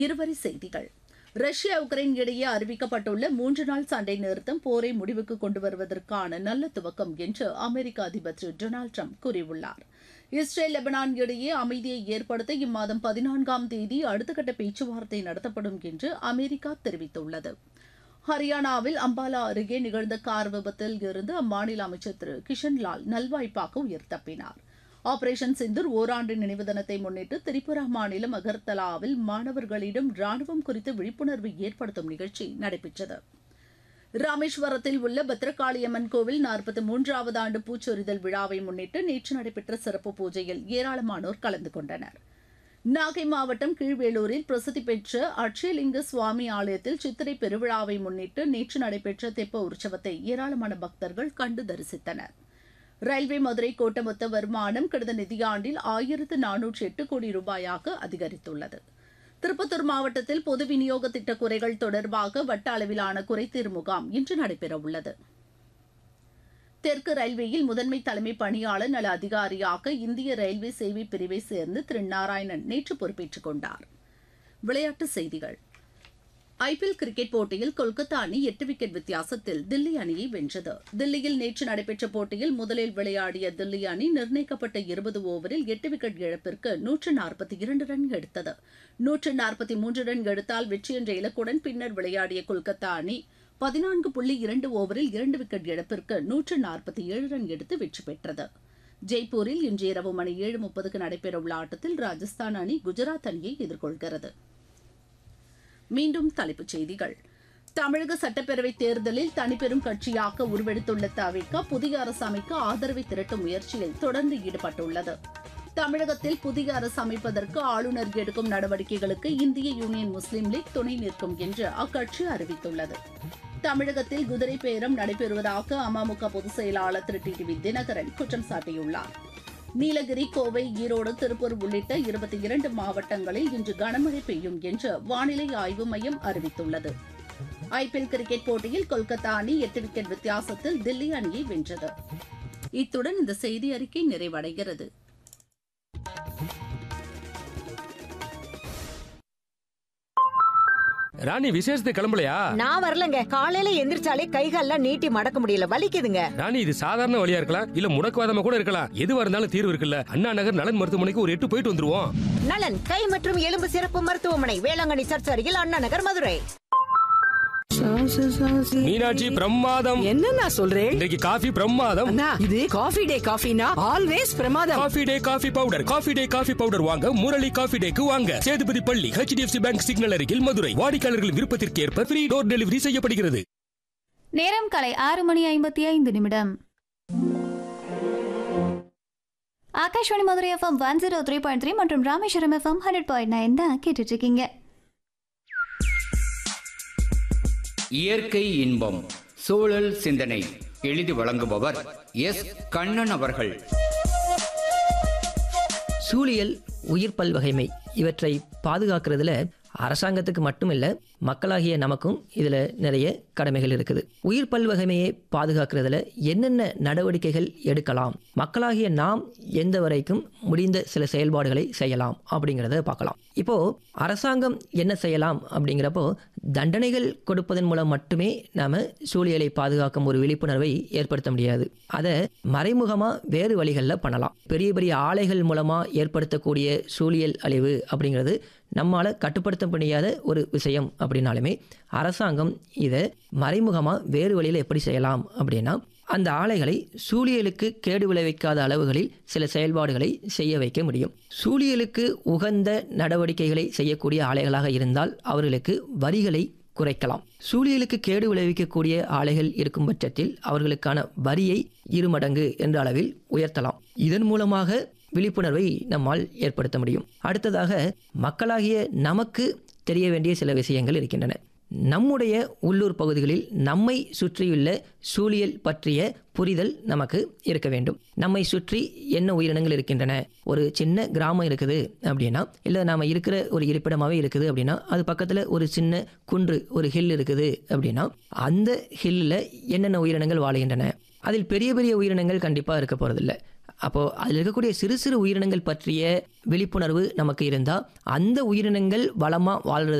இருவரி செய்திகள் Russia Ukraine இடையே அறிவிக்கப்பட்டுள்ள மூன்று நாள் சண்டை நிறுத்தம் போரை முடிவுக்கு கொண்டு வருவதற்கான நல்ல துவக்கம் என்று அமெரிக்க அதிபர் திரு டொனால்டு ட்ரம்ப் கூறியுள்ளார் இஸ்ரேல் லெபனான் இடையே அமைதியை ஏற்படுத்த இம்மாதம் பதினான்காம் தேதி அடுத்த கட்ட பேச்சுவார்த்தை நடத்தப்படும் என்று அமெரிக்கா தெரிவித்துள்ளது ஹரியானாவில் அம்பாலா அருகே நிகழ்ந்த கார் விபத்தில் இருந்து அம்மாநில அமைச்சர் திரு கிஷன்லால் நல்வாய்ப்பாக உயிர் தப்பினார் ஆபரேஷன் சிந்தூர் ஓராண்டு நினைவு தினத்தை முன்னிட்டு திரிபுரா மாநிலம் அகர்தலாவில் மாணவர்களிடம் ராணுவம் குறித்து விழிப்புணர்வு ஏற்படுத்தும் நிகழ்ச்சி நடைபெற்றது ராமேஸ்வரத்தில் உள்ள பத்ரகாளியம்மன் கோவில் நாற்பத்தி மூன்றாவது ஆண்டு பூச்சொரிதல் விழாவை முன்னிட்டு நேற்று நடைபெற்ற சிறப்பு பூஜையில் ஏராளமானோர் கலந்து கொண்டனர் நாகை மாவட்டம் கீழ்வேலூரில் பிரசித்தி பெற்ற அட்சயலிங்க சுவாமி ஆலயத்தில் சித்திரை பெருவிழாவை முன்னிட்டு நேற்று நடைபெற்ற தெப்ப உற்சவத்தை ஏராளமான பக்தர்கள் கண்டு தரிசித்தனர் ரயில்வே மதுரை கோட்ட மொத்த வருமானம் கடந்த நிதியாண்டில் ஆயிரத்து நானூற்று எட்டு கோடி ரூபாயாக அதிகரித்துள்ளது திருப்பத்தூர் மாவட்டத்தில் பொது விநியோக திட்ட குறைகள் தொடர்பாக வட்ட அளவிலான குறைதீர் முகாம் இன்று நடைபெறவுள்ளது தெற்கு ரயில்வேயில் முதன்மை தலைமை பணியாளர் நல அதிகாரியாக இந்திய ரயில்வே சேவை பிரிவை சேர்ந்து திரு நாராயணன் நேற்று பொறுப்பேற்றுக் கொண்டார் விளையாட்டுச் செய்திகள் ஐபிஎல் கிரிக்கெட் போட்டியில் கொல்கத்தா அணி எட்டு விக்கெட் வித்தியாசத்தில் தில்லி அணியை வென்றது தில்லியில் நேற்று நடைபெற்ற போட்டியில் முதலில் விளையாடிய தில்லி அணி நிர்ணயிக்கப்பட்ட இருபது ஓவரில் எட்டு விக்கெட் இழப்பிற்கு நூற்று நாற்பத்தி இரண்டு ரன் எடுத்தது நூற்று நாற்பத்தி மூன்று ரன் எடுத்தால் வெற்றி என்ற இலக்குடன் பின்னர் விளையாடிய கொல்கத்தா அணி பதினான்கு புள்ளி இரண்டு ஓவரில் இரண்டு விக்கெட் இழப்பிற்கு நூற்று நாற்பத்தி ஏழு ரன் எடுத்து வெற்றி பெற்றது ஜெய்ப்பூரில் இன்று இரவு மணி ஏழு முப்பதுக்கு நடைபெறவுள்ள ஆட்டத்தில் ராஜஸ்தான் அணி குஜராத் அணியை எதிர்கொள்கிறது மீண்டும் தலைப்புச் செய்திகள் தமிழக சட்டப்பேரவைத் தேர்தலில் தனிப்பெரும் கட்சியாக உருவெடுத்துள்ள தவிக புதிய அரசு அமைக்க ஆதரவை திரட்டும் முயற்சியில் தொடர்ந்து ஈடுபட்டுள்ளது தமிழகத்தில் புதிய அரசு அமைப்பதற்கு ஆளுநர் எடுக்கும் நடவடிக்கைகளுக்கு இந்திய யூனியன் முஸ்லீம் லீக் துணை நிற்கும் என்று அக்கட்சி அறிவித்துள்ளது தமிழகத்தில் குதிரை பேரம் நடைபெறுவதாக அமமுக பொதுச் செயலாளர் திரு டி வி தினகரன் குற்றம் சாட்டியுள்ளார் நீலகிரி கோவை ஈரோடு திருப்பூர் உள்ளிட்ட இருபத்தி இரண்டு மாவட்டங்களில் இன்று கனமழை பெய்யும் என்று வானிலை ஆய்வு மையம் அறிவித்துள்ளது ஐபிஎல் கிரிக்கெட் போட்டியில் கொல்கத்தா அணி எட்டு விக்கெட் வித்தியாசத்தில் தில்லி அணியை வென்றது இத்துடன் இந்த செய்தி அறிக்கை நிறைவடைகிறது ராணி விசேஷத்துக்கு கிளம்பலையா நான் வரலங்க காலையில எந்திரிச்சாலே கைகால்லாம் நீட்டி மடக்க முடியல வலிக்குதுங்க ராணி இது சாதாரண வழியா இருக்கலாம் இல்ல முடக்குவாதமா கூட இருக்கலாம் எதுவா இருந்தாலும் தீர்வு இருக்குல்ல அண்ணா நகர் நலன் மருத்துவமனைக்கு ஒரு எட்டு போயிட்டு வந்துருவோம் நலன் கை மற்றும் எலும்பு சிறப்பு மருத்துவமனை வேளாங்கண்ணி சர்ச் அருகில் அண்ணா நகர் மதுரை மீனாட்சி பிரமாதம் என்ன நான் சொல்றேன் இன்றைக்கு காஃபி பிரமாதம் அண்ணா இது காஃபி டே காஃபினா ஆல்வேஸ் பிரமாதம் coffee day coffee powder coffee day coffee powder வாங்க முரளி காஃபி டேக்கு வாங்க சேதுபதி பள்ளி ஹெச்டிஎஃப்சி பேங்க் சிக்னல் அருகில் மதுரை வாடிக்கையாளர்கள் விருப்பத்திற்கு ஏற்ப ஃப்ரீ டோர் டெலிவரி செய்யப்படுகிறது நேரம் காலை ஆறு மணி ஐம்பத்தி ஐந்து நிமிடம் Akashvani Madurai FM one zero three point three மற்றும் Rameswaram FM hundred point nine தான் கேட்டுட்டு இருக்கீங்க இயற்கை இன்பம் சூழல் சிந்தனை எழுதி வழங்குபவர் எஸ் கண்ணன் அவர்கள் சூழியல் உயிர் பல்வகைமை இவற்றை பாதுகாக்கிறதுல அரசாங்கத்துக்கு மட்டுமில்ல மக்களாகிய நமக்கும் இதில் நிறைய கடமைகள் இருக்குது உயிர் பல்வகைமையை பாதுகாக்கிறதுல என்னென்ன நடவடிக்கைகள் எடுக்கலாம் மக்களாகிய நாம் எந்த வரைக்கும் முடிந்த சில செயல்பாடுகளை செய்யலாம் அப்படிங்கிறத பார்க்கலாம் இப்போ அரசாங்கம் என்ன செய்யலாம் அப்படிங்கிறப்போ தண்டனைகள் கொடுப்பதன் மூலம் மட்டுமே நாம சூழியலை பாதுகாக்கும் ஒரு விழிப்புணர்வை ஏற்படுத்த முடியாது அதை மறைமுகமாக வேறு வழிகளில் பண்ணலாம் பெரிய பெரிய ஆலைகள் மூலமாக ஏற்படுத்தக்கூடிய சூழியல் அழிவு அப்படிங்கிறது நம்மால் கட்டுப்படுத்த முடியாத ஒரு விஷயம் அப்படின்னாலுமே அரசாங்கம் இதை மறைமுகமாக வேறு வழியில் எப்படி செய்யலாம் அப்படின்னா அந்த ஆலைகளை சூழியலுக்கு கேடு விளைவிக்காத அளவுகளில் சில செயல்பாடுகளை செய்ய வைக்க முடியும் சூழியலுக்கு உகந்த நடவடிக்கைகளை செய்யக்கூடிய ஆலைகளாக இருந்தால் அவர்களுக்கு வரிகளை குறைக்கலாம் சூழியலுக்கு கேடு விளைவிக்கக்கூடிய ஆலைகள் இருக்கும் பட்சத்தில் அவர்களுக்கான வரியை இருமடங்கு என்ற அளவில் உயர்த்தலாம் இதன் மூலமாக விழிப்புணர்வை நம்மால் ஏற்படுத்த முடியும் அடுத்ததாக மக்களாகிய நமக்கு தெரிய வேண்டிய சில விஷயங்கள் இருக்கின்றன நம்முடைய உள்ளூர் பகுதிகளில் நம்மை சுற்றியுள்ள சூழியல் பற்றிய புரிதல் நமக்கு இருக்க வேண்டும் நம்மை சுற்றி என்ன உயிரினங்கள் இருக்கின்றன ஒரு சின்ன கிராமம் இருக்குது அப்படின்னா இல்லை நாம் இருக்கிற ஒரு இருப்பிடமாகவே இருக்குது அப்படின்னா அது பக்கத்தில் ஒரு சின்ன குன்று ஒரு ஹில் இருக்குது அப்படின்னா அந்த ஹில்லில் என்னென்ன உயிரினங்கள் வாழுகின்றன அதில் பெரிய பெரிய உயிரினங்கள் கண்டிப்பாக இருக்க போகிறதில்ல அப்போது அதில் இருக்கக்கூடிய சிறு சிறு உயிரினங்கள் பற்றிய விழிப்புணர்வு நமக்கு இருந்தால் அந்த உயிரினங்கள் வளமாக வாழ்றது